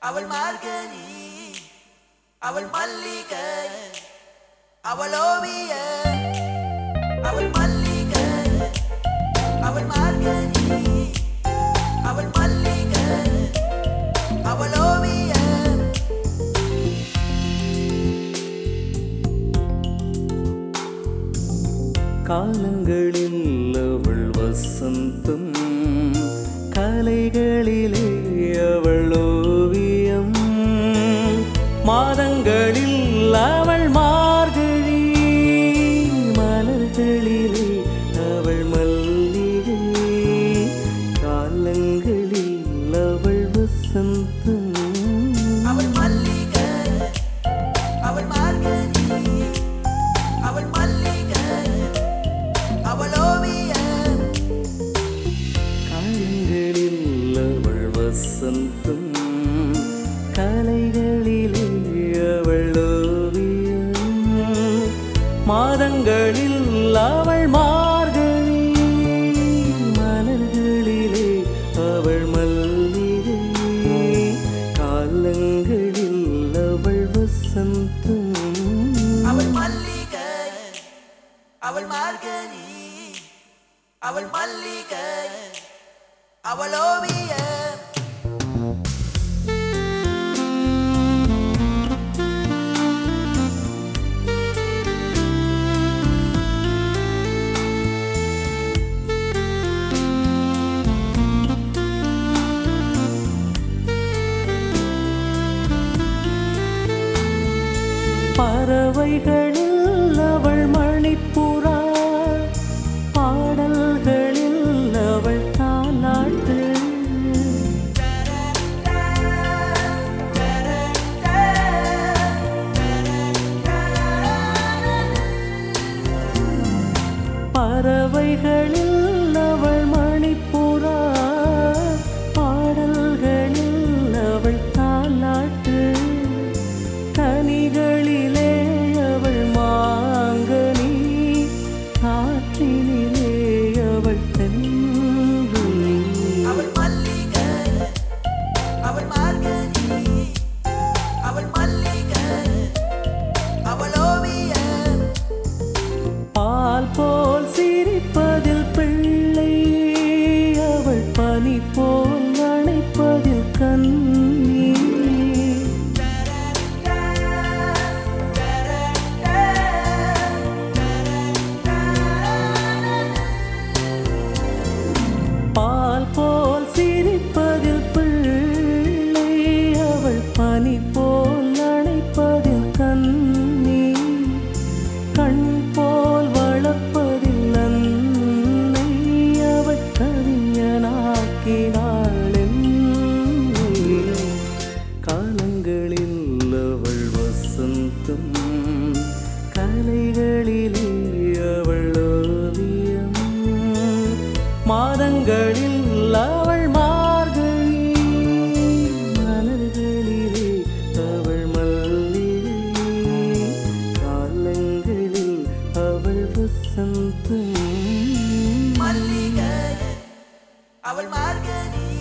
அவள் மார்கழி அவள் மல்லிகை அவள் ஓவிய அவள் மல்லிகை அவள் மார்கழி அவள் மல்லிகை அவள் ஓவிய காலங்களில் அவள் வசந்தம் கலைகளிலே அவள் ஓவியம் மாதங்களில் அவள் மார்கழி மலர்களிலே அவள் மல்லிகை காலங்களில் அவள் வசந்தம் அவள் மல்லிகை அவள் மார்கழி அவள் மல்லிகை அவள் ஓவிய காலங்களில் அவள் வசந்தம் கலைகளிலே அவள் ஓவியம் மாதங்களில் அவள் மார்கழி மலர்களிலே அவள் மல்லிகை காலங்களில் அவள் வசந்தம் அவள் மல்லிகை அவள் மார்கழி அவள் மல்லிகை அவள் ஓவிய பறவைகளில் அவள் மணிப்புறா பாடல்களில் அவள் தாலாட்டு பறவைகளில் அவள் மணிப்புறா பாடல்களில் அவள் தாலாட்டு கனிகளிலே அவள் மாங்கனி காற்றினிலே அவள் தென்றல் அவள் மல்லிகை அவள் மார்கழி அவள் மல்லிகை அவள் ஓவிய பால் போல் சிரிப்பதில் பிள்ளை அவள் பனி போல் அணைப்பதில் கண்ணி பால் போல் சிரிப்பதில் பிள்ளை அவள் பனி போல் அணைப்பதில் கண்ணி கண் போல் வளர்ப்பதில் அன்னை அவள் கவிஞனாக்கினாள் என்னை. காலங்களில் அவள் வசந்தம் கலைகளிலே அவள் ஓவியம் மாதங்களில் அவள் மார்கழி மலர்களிலே அவள் மல்லிகை காலங்களில் அவள் வசந்தம் மல்லிகை அவள் மார்கழி